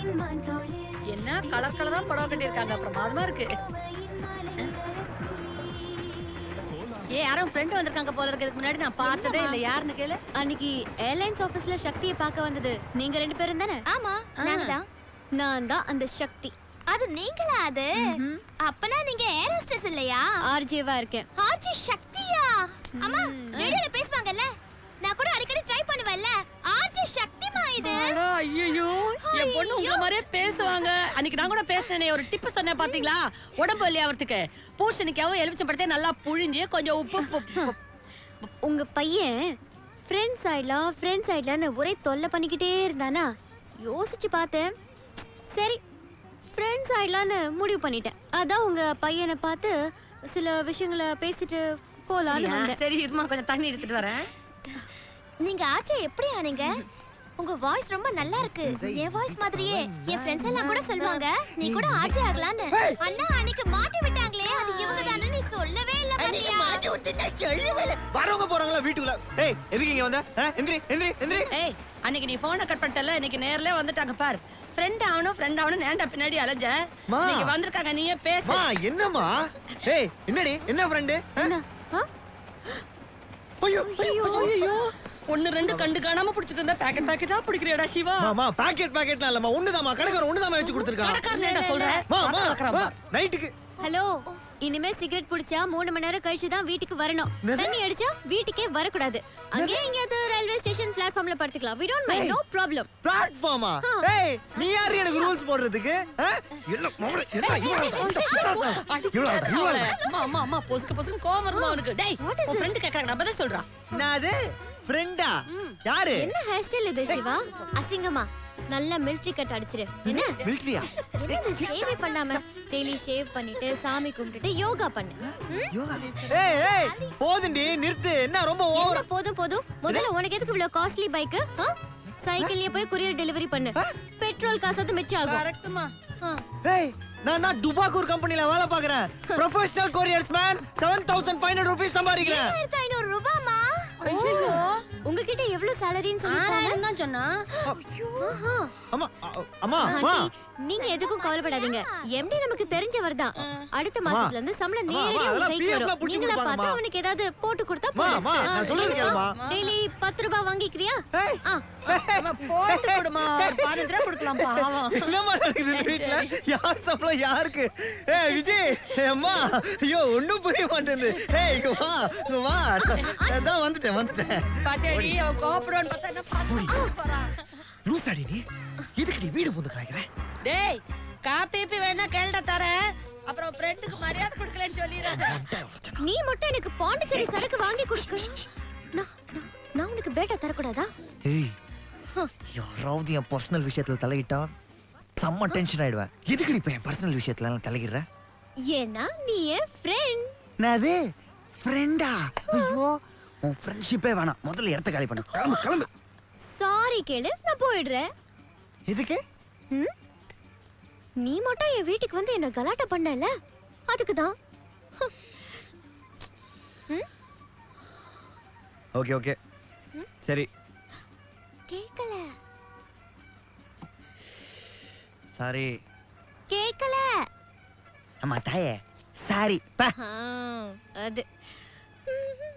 என்ன கலர் கலரா புடவை கட்டியிருக்காங்க பிரமாதமா இருக்கு ஏ யாரும் ஃப்ரெண்ட் வந்திருக்காங்க போல இருக்கிறதுக்கு முன்னாடி நான் பார்த்ததே இல்ல யாருன்னு கேளு அன்னைக்கு ஏர்லைன்ஸ் ஆபீஸ்ல சக்தியை பார்க்க வந்தது நீங்க ரெண்டு பேரும் தானே ஆமா நாங்க தான் நான் தான் அந்த சக்தி அது நீங்களா அது அப்பனா நீங்க ஏர் ஹோஸ்டஸ் இல்லையா ஆர்ஜேவா இருக்கேன் ஆர்ஜி சக்தியா அம்மா ரேடியோல பேசுவாங்கல்ல நான் கூட அடிக்கடி ட்ரை பண்ணுவேன்ல ஆர்ஜி சக்திமா இது ஐயோ என் பொண்ணு உங்க மாதிரியே பேசுவாங்க அன்னைக்கு நான் கூட பேசினேனே ஒரு டிப்பு சொன்னேன் பாத்தீங்களா உடம்பு வலி ஆவறதுக்கு பூசணிக்காவும் எலுமிச்சம் படத்தையும் நல்லா புழிஞ்சு கொஞ்சம் உப்பு உப்பு- உப்பு- உங்க பையன் ஃப்ரெண்ட்ஸ் ஆயிடலாம் ஃப்ரெண்ட்ஸ் ஆயிடலாம்னு ஒரே தொல்லை பண்ணிக்கிட்டே இருந்தானா யோசிச்சு பார்த்தேன் சரி ஃப்ரெண்ட்ஸ் ஆயிடலாம்னு முடிவு பண்ணிட்டேன் அதான் உங்க பையனை பார்த்து சில விஷயங்களை பேசிட்டு போலான்னு வந்தேன் சரி இருமா கொஞ்சம் தண்ணி எடுத்துட்டு வரேன் நீங்க ஆர்ஜி எப்படி ஆனீங்க உங்க வாய்ஸ் ரொம்ப நல்லா இருக்கு என் வாய்ஸ் மாதிரியே என் ஃப்ரெண்ட்ஸ் எல்லாம் கூட சொல்லுவாங்க நீ கூட ஆர்ஜி ஆகலான்னு அண்ணா அன்னைக்கு மாட்டி விட்டாங்களே அது இவங்க தானே நீ சொல்லவே இல்ல பாத்தியா வரவங்க போறாங்களா வீட்டுக்குள்ள ஏய் எதுக்கு இங்க வந்த ஆ, எந்திரி எந்திரி எந்திரி ஏய் அன்னைக்கு நீ போனை கட் பண்ணிட்டல இன்னைக்கு நேர்ல வந்துட்டாங்க பார் ஃப்ரெண்ட் ஆகணும் ஃப்ரெண்ட் ஆகணும் நேண்டா பின்னாடி அலைஞ்ச மா. நீங்க வந்திருக்காங்க நீயே பேசு மா என்னம்மா ஏய் என்னடி என்ன ஃப்ரெண்டு என்ன ஆ? ஐயோ ஐயோ ஒன்னு ரெண்டு கண்டு காணாம புடிச்சிட்டு இருந்தா பாக்கெட் பாக்கெட்டா பிடிக்கிறியாடா சிவா மாமா பாக்கெட் பாக்கெட்லாம் இல்லம்மா ஒண்ணுதாம்மா கடைக்கார ஒண்ணுதாம்மா வச்சு கொடுத்துருக்கான் கடைக்காரன் என்ன சொல்ற மா மா பார்த்து மா, நைட்டுக்கு ஹலோ இனிமே சிகரெட் குடிச்சா மூணு மணி நேரம் கழிச்சு தான் வீட்டுக்கு வரணும் என்னது? தண்ணி அடிச்சா வீட்டுக்கே வரக்கூடாது அங்கே எங்கேயாவது ரயில்வே ஸ்டேஷன் பிளாட்ஃபார்ம்ல படுத்துக்கலாம் we don't mind no problem பிளாட்ஃபார்மா ஏய் நீ யாரு எனக்கு ரூல்ஸ் போடுறதுக்கு ஆ? என்ன மவளே, என்ன இவ்வளவு இவ்வளவு இவ்வளவு அம்மா அம்மா அம்மா பொசுக்கு பொசுக்கு கோவம் வருமா அவனுக்கு டேய் உன் ஃப்ரெண்ட் கேக்குறாங்க நான் பதில் சொல்றா என்னது ஃப்ரெண்டா யாரு என்ன ஹேர் ஸ்டைல் இது சிவா அசிங்கமா நல்ல மிலிட்டரி கட் அடிச்சிரு என்ன மிலிட்டரியா என்ன ஷேவே பண்ணாம டெய்லி ஷேவ் பண்ணிட்டு சாமி கும்பிட்டுட்டு யோகா பண்ணு ம்? ஏய் ஏய் போதுண்டி நிறுத்து என்ன ரொம்ப ஓவர் என்ன போதும் போதும் முதல்ல உனக்கு எதுக்கு இவ்வளவு காஸ்ட்லி பைக் சைக்கிள்லயே போய் குரியர் டெலிவரி பண்ணு பெட்ரோல் காசாவது மிச்சம் ஆகும் கரெக்ட்மா ஆ. ஏய் நான் நான் டுபாக்கூர் கம்பெனில வேலை பார்க்கறேன் ப்ரொஃபஷனல் கொரியர்ஸ் மேன் 7500 ரூபாய் சம்பாதிக்கிறேன் ஆயிரத்தி ஐநூறு ரூபாமா உங்ககிட்ட எவ்வளவு சாலரின்னு சொல்லிருக்காங்க ஆறாயிரம் தான் சொன்னா ஆஹா. அம்மா அ- அம்மா அம்மா ஆண்டி, நீங்க எதுக்கும் கவலைப்படாதீங்க எம்டி நமக்கு தெரிஞ்சவர் தான் அடுத்த மாசத்துல இருந்து சம்பளம் அம்மா, நேரடியா அதெல்லாம் உங்க கைக்கு PF லாம் வரும் புடிச்சு நீங்களா கொடுப்பாங்கம்மா. பார்த்தா அவனுக்கு ஏதாவது போட்டு கொடுத்தா அம்மா, அம்மா, நான் சொல்றது கேளும்மா. டெய்லி பத்து ரூபாய் வாங்கிக்கிறியா ஏய் ஆ, அம்மா, போட்டு கொடுமா ஒரு பதினஞ்சு ரூபா கொடுக்கலாம் பாவம் என்னம்மா நடக்குது இந்த வீட்ல யார் சம்பளம் யாருக்கு ஏய் விஜய் ஏய், அம்மா ஐயோ ஒண்ணும் புரிய மாட்டேங்குது ஏய் இங்க வா இங்க வா அதான் வந்துட்டேன் வந்துட்டேன் பாத்தியாடி அவன் கோபப்படுவான்னு பார்த்தா என்ன பார்த்து போறான் லூஸ் அடி நீ எதுக்கு வீடு புந்து காய்க்கிற டேய் காப்பி பீப்பி வேணா கேள்ட தரேன் அப்புறம் ஃப்ரெண்டுக்கு மரியாதை கொடுக்கலன்னு சொல்லிடுறாங்க நீ மட்டும் எனக்கு பாண்டிச்சேரி சரக்கு வாங்கி கொடுக்க நான் நான்- நான் உனக்கு பேட்டா தரக்கூடாதா ஏய் யாராவது என் பர்சனல் விஷயத்துல தலையிட்டா செம்ம டென்ஷன் ஆயிடுவேன் எதுக்கு நீ இப்ப என் பர்சனல் விஷயத்துல எல்லாம் தலையிடுற ஏன்னா நீ என் ஃப்ரெண்ட் என்னது ஃப்ரெண்டா ஐயோ உன் ஃப்ரெண்ட்ஷிப்பே வேணாம் முதல்ல இடத்த காலி பண்ணு கிளம்பு கிளம்பு சாரி கேளு நான் போயிடுறேன் எதுக்கு ம்? நீ மட்டும் என் வீட்டுக்கு வந்து என்ன கலாட்டா பண்ணல அதுக்கு தான் ஓகே ஓகே சரி கேட்கல சாரி கேட்கல ஆமா தாயே சாரி பா ஆ, அது ம்,